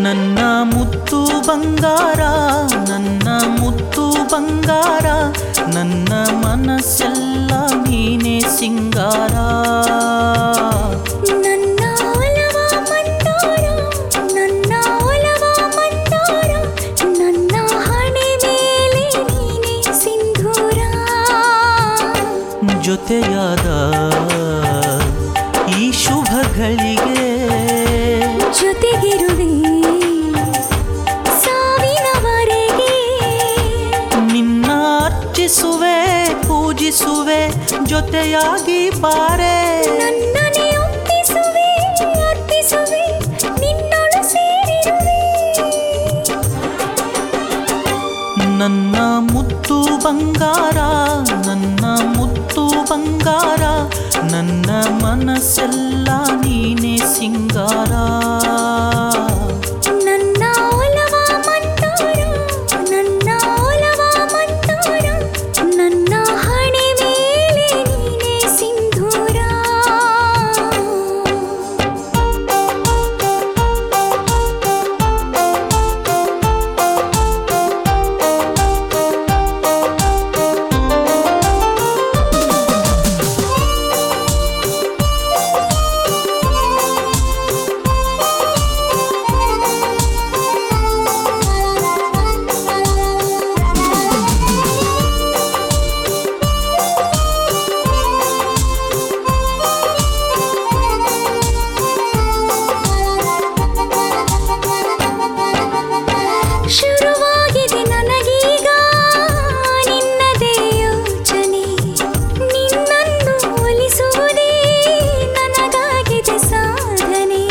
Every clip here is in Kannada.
ನನ್ನ ಮುತ್ತು ಬಂಗಾರ ನನ್ನ ಮುತ್ತು ಬಂಗಾರ ನನ್ನ ಮನಸ್ಸೆಲ್ಲ ನೀನೇ ಸಿಂಗಾರ ನನ್ನ ಒಲವ ಮಂದಾರ ನನ್ನ ಒಲವ ಮಂದಾರ ನನ್ನ ಹಣೆ ಮೇಲೆ ನೀನೆ ಸಿಂಧೂರ ಜೊತೆಯಾದ ಈ ಶುಭಗಳಿಗೆ ಜೊತೆಗಿರುವೆ ಸಾವಿನವರೆಗೆ ನಿನ್ನ ಅರ್ಚಿಸುವೆ ಪೂಜಿಸುವೆ ಜೊತೆಯಾಗಿ ಬಾರೆ ನನ್ನನೆ ಒಪ್ಪಿಸುವೆ ಅರ್ಪಿಸುವೆ ನಿನ್ನೊಳು ಸೇರಿರುವೆ ನನ್ನ ಮುತ್ತು ಬಂಗಾರ ನನ್ನ ಮುತ್ತು ಬಂಗಾರ ನನ್ನ ಮನಸ್ಸೆಲ್ಲ ನೀನೇ ಸಿಂಗಾರ ನನ್ನ ಒಲವ ಮಂದಾರ ನನ್ನ ಒಲವ ಮಂದಾರ ನನ್ನ ಹಣೆ ಮೇಲೆ ನೀನೆ ಸಿಂಧೂರ ಶುರುವಾಗಿದೆ ನನಗೀಗ ನಿನ್ನದೇ ಯೋಚನೆ ನಿನ್ನನ್ನು ಒಲಿಸುವುದೇ ನನಗಾಗಿದೆ ಸಾಧನೆ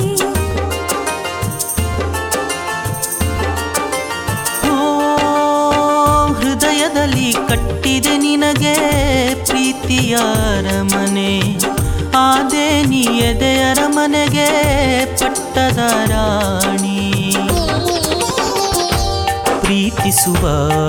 ಓ ಹೃದಯದಲ್ಲಿ ಕಟ್ಟಿದೆ ನಿನಗೆ ಪ್ರೀತಿಯ ಅರಮನೆ ಆದೆ ನೀ ಎದೆಯರ ಮನೆಗೆ ಪಟ್ಟದ ರಾಣಿ ಪ್ರೀತಿಸುವ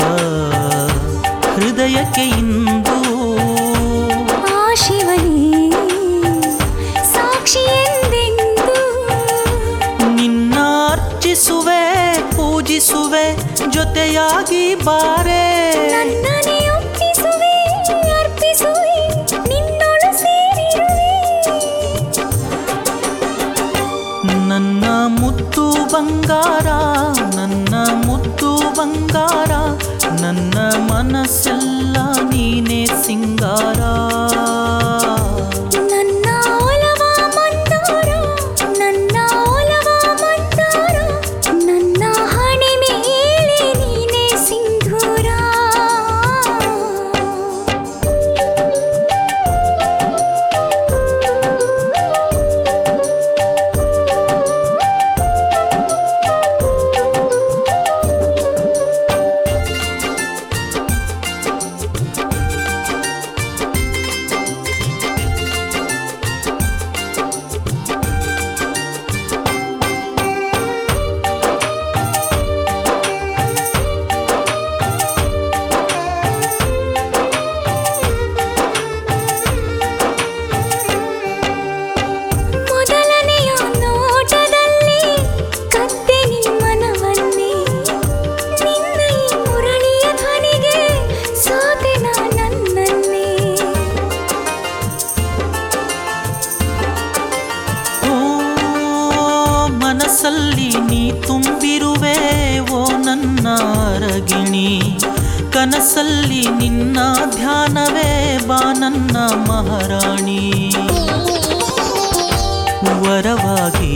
ಹೃದಯಕ್ಕೆ ಇಂದು ಆ ಶಿವನೇ ಸಾಕ್ಷಿ ಎಂದೆಂದು ನಿನ್ನ ಅರ್ಚಿಸುವೆ ಪೂಜಿಸುವೆ ಜೊತೆಯಾಗಿ ಬಾರೆ ನನ್ನನೆ ಒಪ್ಪಿಸುವೆ ಅರ್ಪಿಸುವೆ ನಿನ್ನೊಳು ಸೇರಿರುವೆ ನನ್ನ ಮುತ್ತು ಬಂಗಾರ ನನ್ನ ಮುತ್ತು ಬಂಗಾರ ನನ್ನ ಮನಸ್ಸೆಲ್ಲ ನೀನೇ ಸಿಂಗಾರ ನನ್ನ ಒಲವ ಮಂದಾರ ನನ್ನ ಒಲವ ಮಂದಾರ ನನ್ನ ಹಣೆ ಮೇಲೆ ನೀನೆ ಸಿಂಧೂರ ಮೊದಲನೆಯ ನೋಟದಲ್ಲಿ ಕತ್ತೆ ನಿಮ್ಮನವನ್ನೇ ನಿನ್ನ ಈ ಮುರಳಿಯ ಧ್ವನಿಗೆ ಸೋತೆ ನನ್ನನ್ನೇ ಓ ಮನಸ್ಸಲ್ಲಿ ನೀ ತುಂಬಿರುವೆ ಓ ನನ್ನ ಅರಗಿಣಿ ಕನಸಲ್ಲಿ ನಿನ್ನ ಧ್ಯಾನವೇ ಬಾ ನನ್ನ ಮಹಾರಾಣಿ ವರವಾಗಿ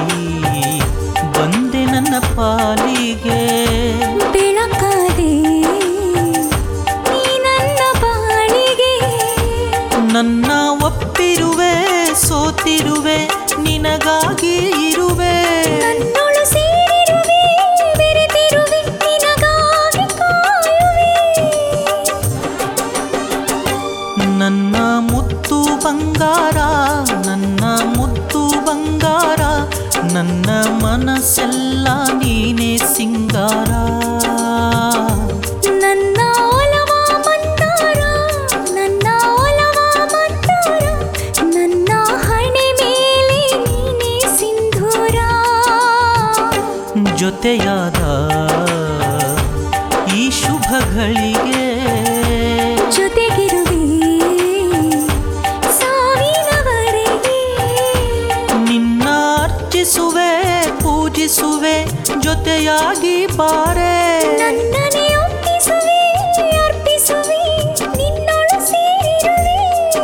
ಬಂದೆ ನನ್ನ ಪಾಲಿಗೆ ಬೆಳಕಾದೆ ನೀ ನನ್ನ ಬಾಳಿಗೆ ನನ್ನ ಒಪ್ಪಿರುವೆ ಸೋತಿರುವೆ ನಿನಗಾಗಿ ಇರುವೆ ನನ್ನೊಳು ಸೇರಿರುವೆ ಬೆರೆತಿರುವೆ ನಿನಗಾಗಿ ಕಾಯುವೆ ನನ್ನ ಮುತ್ತು ಬಂಗಾರ ನನ್ನ ಮುತ್ತು ಬಂಗಾರ ನನ್ನ ಮನಸ್ಸೆಲ್ಲ ನೀನೇ ಸಿಂಗಾರ ನನ್ನ ಒಲವ ಮಂದಾರ ನನ್ನ ಒಲವ ಮಂದಾರ ನನ್ನ ಹಣೆ ಮೇಲೆ ನೀನೆ ಸಿಂಧೂರ ಜೊತೆಯಾದ ಈ ಶುಭ ಘಳಿಗೆ ಜೊತೆಗಿರುವೆ ಸಾವಿನವರೆಗೆ ನಿನ್ನ ಅರ್ಚಿಸುವೆ ಪೂಜಿಸುವೆ ಜೊತೆಯಾಗಿ ಬಾರೆ ನನ್ನನೆ ಒಪ್ಪಿಸುವೆ ಅರ್ಪಿಸುವೆ ನಿನ್ನೊಳು ಸೇರಿರುವೆ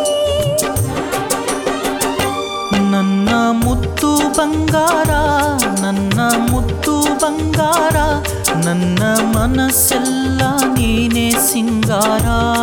ನನ್ನ ಮುತ್ತು ಬಂಗಾರ ನನ್ನ ಮುತ್ತು ಬಂಗಾರ ನನ್ನ ಮನಸ್ಸೆಲ್ಲ ನೀನೇ ಸಿಂಗಾರ